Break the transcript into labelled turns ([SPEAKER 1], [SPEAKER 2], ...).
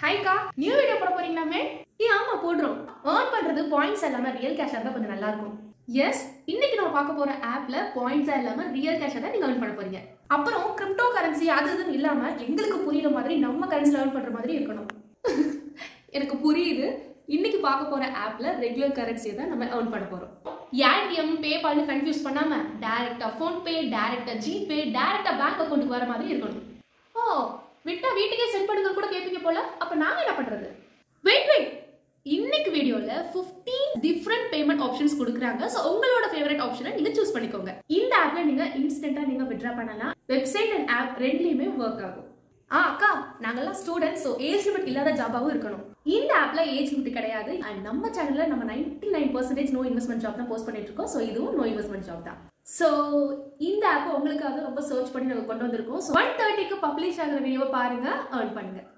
[SPEAKER 1] ஹாய்க்கா new video போட போறீங்களாமே ஏ ஆமா போடுறோம் ஏர்ன் பண்றது பாயிண்ட்ஸ் இல்லாம ரியல் கேஷ் இருந்தா கொஞ்சம் நல்லா இருக்கும் எஸ் இன்னைக்கு நம்ம பார்க்க போற ஆப்ல பாயிண்ட்ஸ் இல்லாம ரியல் கேஷ் தான் நீங்க ஏர்ன் பண்ண போறீங்க அப்புறம் கிரிப்டோ கரன்சி அது இதுன்னு இல்லாம எங்களுக்கு புரியுற மாதிரி நம்ம கரன்சில ஏர்ன் பண்ற மாதிரி இருக்கணும் எனக்கு புரியுது இன்னைக்கு பார்க்க போற ஆப்ல ரெகுலர் கரன்சியை தான் நம்ம ஏர்ன் பண்ண போறோம் ஏடிஎம் பேபால்னு கன்ஃபியூஸ் பண்ணாம டைரக்டா ஃபோன் பே டைரக்டா ஜிபே டைரக்டா பேங்க் அக்கௌண்ட்டுக்கு வர மாதிரி இருக்கணும் ஓ விட்டா வீட்டுக்கே சென்ட் பண்ணுங்க கூட கேட்பீங்க போல அப்ப நாங்க என்ன பண்றது வெயிட் வெயிட் இன்னைக்கு வீடியோல 15 டிஃப்ரெண்ட் பேமெண்ட் ஆப்ஷன்ஸ் கொடுக்குறாங்க ஸோ உங்களோட ஃபேவரட் ஆப்ஷனை நீங்க சூஸ் பண்ணிக்கோங்க இந்த ஆப்ல நீங்க இன்ஸ்டன்டா நீங்க வித்ட்ரா பண்ணலாம் வெப்சைட் அண்ட் ஆப் ரெண்டுலயுமே ஒர்க் ஆகும் ஆ அக்கா நாங்கெல்லாம் ஸ்டூடெண்ட்ஸ் ஸோ ஏஜ் லிமிட் இல்லாத ஜாபாவும் இருக்கணும் இந்த ஆப்ல ஏஜ் லிமிட் கிடையாது அண்ட் நம்ம சேனல்ல நம்ம ninety nine percentage no investment job தான் போஸ்ட் பண்ணிட்டு இருக்கோம் ஸோ இதுவும் நோ இன்வெஸ்ட்மெண்ட் ஜாப் தான் ஸோ இந்த ஆப் உங்களுக்காக ரொம்ப சர்ச் பண்ணி நாங்கள் கொண்டு வந்திருக்கோம் ஸோ ஒன் தேர்ட்டிக்கு பப்ளிஷ் ஆகிற வீடியோவை பாருங்க ஏர்ன் பண்ணுங்க